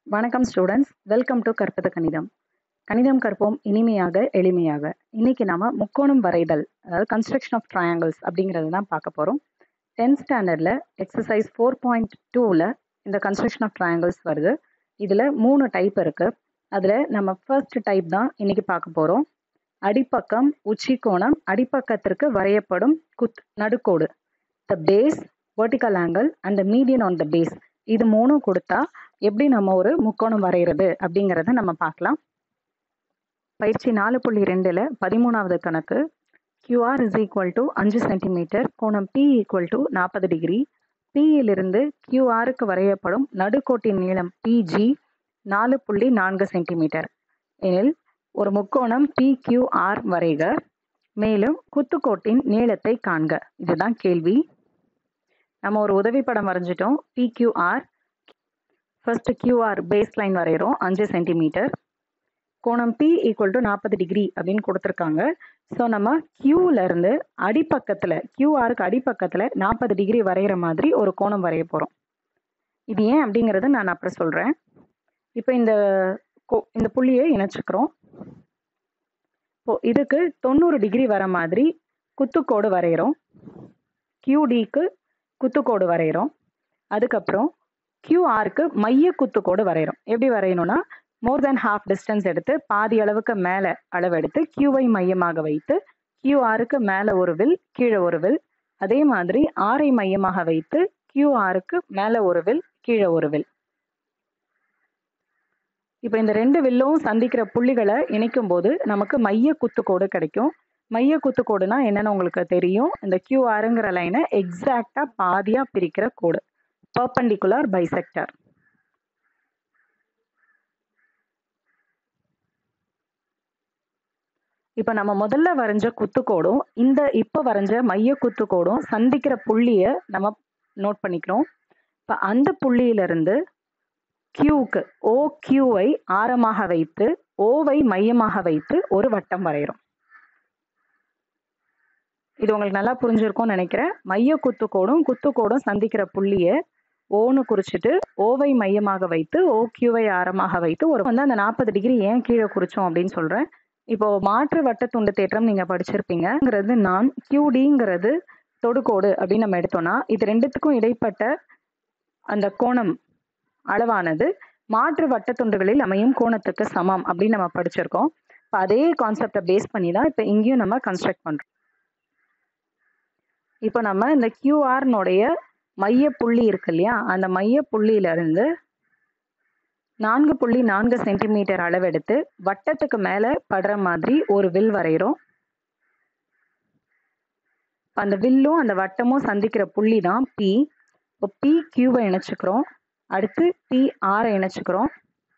வணக்கம் students welcome to கற்பது கணிதம் கணிதம் கற்போம் இனிமையாக எளிமையாக இன்னைக்கு நாம முக்கோணம் வரைதல் அதாவது கன்ஸ்ட்ரக்ஷன் ஆஃப் ட்ரையாங்கிள்ஸ் அப்படிங்கிறது தான் பார்க்க போகிறோம் டென்த் ஸ்டாண்டர்டில் எக்ஸசைஸ் ஃபோர் பாயிண்ட் டூவில் இந்த கன்ஸ்ட்ரக்ஷன் ஆஃப் ட்ரையாங்கிள்ஸ் வருது இதில் மூணு டைப் இருக்குது அதில் நம்ம ஃபர்ஸ்ட் டைப் தான் இன்னைக்கு பார்க்க போகிறோம் அடிப்பக்கம் உச்சிக்கோணம் அடிப்பக்கத்திற்கு வரையப்படும் குத் நடுக்கோடு the base vertical angle and the median on the base இது மூணும் கொடுத்தா எப்படி நம்ம ஒரு முக்கோணம் வரைகிறது அப்படிங்கிறத நம்ம பார்க்கலாம் பயிற்சி நாலு புள்ளி ரெண்டில் பதிமூணாவது கணக்கு கியூஆர் இஸ் ஈக்குவல் டு அஞ்சு சென்டிமீட்டர் கோணம் பி ஈக்குவல் டு நாற்பது டிகிரி பியிலிருந்து கியூஆருக்கு வரையப்படும் நடுக்கோட்டின் நீளம் பிஜி நாலு புள்ளி நான்கு சென்டிமீட்டர் எனில் ஒரு முக்கோணம் பிக்யூஆர் வரைக மேலும் குத்துக்கோட்டின் நீளத்தை காண்க இதுதான் கேள்வி நம்ம ஒரு உதவி படம் வரைஞ்சிட்டோம் P Q R first Q R base line வரைகிறோம் அஞ்சு சென்டிமீட்டர் கோணம் பி ஈக்குவல் டு நாற்பது டிகிரி அப்படின்னு கொடுத்துருக்காங்க ஸோ நம்ம கியூல இருந்து அடிப்பக்கத்தில் கியூஆருக்கு அடிப்பக்கத்தில் நாற்பது டிகிரி வரைகிற மாதிரி ஒரு கோணம் வரைய போகிறோம் இது ஏன் அப்படிங்கிறத நான் அப்புறம் சொல்கிறேன் இப்போ இந்த கோ இந்த புள்ளியை இணைச்சிக்கிறோம் இப்போ இதுக்கு தொண்ணூறு டிகிரி வர மாதிரி குத்துக்கோடு வரைகிறோம் கியூடிக்கு குத்துக்கோடு வரைகிறோம் அதுக்கப்புறம் கியூஆருக்கு மைய குத்துக்கோடு வரைகிறோம் எப்படி வரையணும்னா மோர் தென் ஹாஃப் டிஸ்டன்ஸ் எடுத்து பாதி அளவுக்கு மேலே அளவெடுத்து கியூவை மையமாக வைத்து கியூஆருக்கு மேலே ஒரு வில் கீழே ஒரு வில் அதே மாதிரி ஆரை மையமாக வைத்து கியூஆருக்கு மேலே ஒரு வில் கீழே ஒரு வில் இப்போ இந்த ரெண்டு வில்லும் சந்திக்கிற புள்ளிகளை இணைக்கும் போது நமக்கு மைய குத்துக்கோடு கிடைக்கும் மைய குத்துக்கோடுனா என்னன்னு உங்களுக்கு தெரியும் இந்த கியூஆருங்கிற லைனை எக்ஸாக்டா பாதியா பிரிக்கிற கோடு பர்பண்டிகுலர் பைசெக்டர் இப்போ நம்ம முதல்ல வரைஞ்ச குத்துக்கோடும் இந்த இப்போ வரைஞ்ச மைய குத்துக்கோடும் சந்திக்கிற புள்ளியை நம்ம நோட் பண்ணிக்கிறோம் இப்போ அந்த புள்ளியிலிருந்து கியூக்கு ஓ கியூவை ஆரமாக வைத்து ஓவை மையமாக வைத்து ஒரு வட்டம் வரைகிறோம் இது உங்களுக்கு நல்லா புரிஞ்சிருக்கும்னு நினைக்கிறேன் மைய குத்துக்கோடும் குத்துக்கோடும் சந்திக்கிற புள்ளியை ஓன்னு குறிச்சிட்டு ஓவை மையமாக வைத்து ஓ கியூவை ஆரமாக வைத்து ஒரு வந்து அந்த நாற்பது டிகிரி ஏன் கீழே குறிச்சோம் அப்படின்னு சொல்றேன் இப்போ மாற்று வட்டத்துண்டு தேற்றம் நீங்க படிச்சிருப்பீங்கிறது நான் கியூடிங்கிறது தொடுகோடு அப்படின்னு நம்ம எடுத்தோம்னா இது ரெண்டுத்துக்கும் இடைப்பட்ட அந்த கோணம் அளவானது மாற்று வட்டத்துண்டுகளில் அமையும் கோணத்துக்கு சமம் அப்படின்னு நம்ம படிச்சிருக்கோம் இப்போ அதே கான்செப்டை பேஸ் பண்ணி தான் இப்போ இங்கேயும் நம்ம கன்ஸ்ட்ரக்ட் பண்ணுறோம் இப்போ நம்ம இந்த கியூஆர்னுடைய மைய புள்ளி இருக்கு இல்லையா அந்த மைய புள்ளியிலிருந்து நான்கு புள்ளி நான்கு சென்டிமீட்டர் அளவெடுத்து வட்டத்துக்கு மேலே படுற மாதிரி ஒரு வில் வரைகிறோம் அந்த வில்லும் அந்த வட்டமும் சந்திக்கிற புள்ளி தான் பி இப்போ பி கியூவை இணைச்சுக்கிறோம் அடுத்து பி ஆரை இணைச்சுக்கிறோம்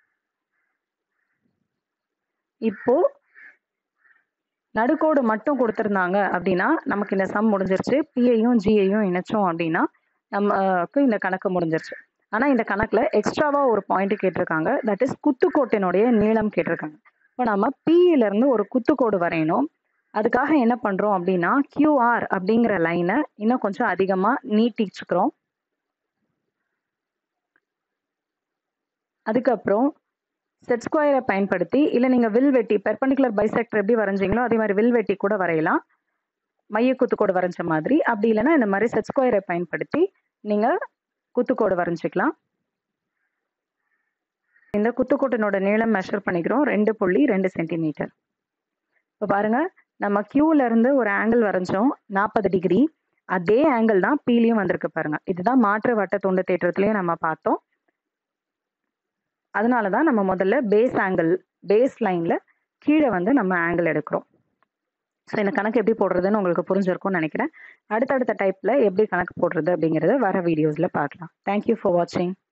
இப்போ நடுக்கோடு மட்டும் கொடுத்துருந்தாங்க அப்படின்னா நமக்கு இந்த சம் முடிஞ்சிருச்சு பிஐயும் ஜிஐயும் இணைச்சோம் அப்படின்னா நமக்கு இந்த கணக்கு முடிஞ்சிருச்சு ஆனால் இந்த கணக்கில் எக்ஸ்ட்ராவாக ஒரு பாயிண்ட் கேட்டிருக்காங்க தட் இஸ் குத்துக்கோட்டினுடைய நீளம் கேட்டிருக்காங்க இப்போ நம்ம பியிலேருந்து ஒரு குத்துக்கோடு வரையணும் அதுக்காக என்ன பண்ணுறோம் அப்படின்னா கியூஆர் அப்படிங்கிற லைனை இன்னும் கொஞ்சம் அதிகமாக நீட்டிச்சுக்கிறோம் அதுக்கப்புறம் செட் ஸ்கொயரை பயன்படுத்தி இல்லை நீங்கள் வில் வெட்டி பெர்பண்டிகுலர் பைசெக்டர் எப்படி வரைஞ்சிங்களோ அதே மாதிரி வில் வெட்டி கூட வரையலாம் மைய குத்துக்கோடு வரைஞ்ச மாதிரி அப்படி இல்லைன்னா இந்த மாதிரி செட் ஸ்கொயரை பயன்படுத்தி நீங்கள் குத்துக்கோடு வரைஞ்சிக்கலாம் இந்த குத்துக்கோட்டினோட நீளம் மெஷர் பண்ணிக்கிறோம் ரெண்டு புள்ளி ரெண்டு சென்டிமீட்டர் இப்போ பாருங்க நம்ம கியூல இருந்து ஒரு ஆங்கிள் வரைஞ்சோம் நாற்பது டிகிரி அதே ஆங்கிள் தான் பீலியும் வந்திருக்கு பாருங்க இதுதான் மாற்று வட்ட துண்டு தேற்றத்திலையும் நம்ம பார்த்தோம் அதனால தான் நம்ம முதல்ல பேஸ் ஆங்கிள் பேஸ் லைனில் கீழே வந்து நம்ம ஆங்கிள் எடுக்கிறோம் ஸோ இந்த கணக்கு எப்படி போடுறதுன்னு உங்களுக்கு புரிஞ்சிருக்கும்னு நினைக்கிறேன் அடுத்தடுத்த டைப்பில் எப்படி கணக்கு போடுறது அப்படிங்கிறத வர வீடியோஸில் பார்க்கலாம் தேங்க்யூ ஃபார் வாட்சிங்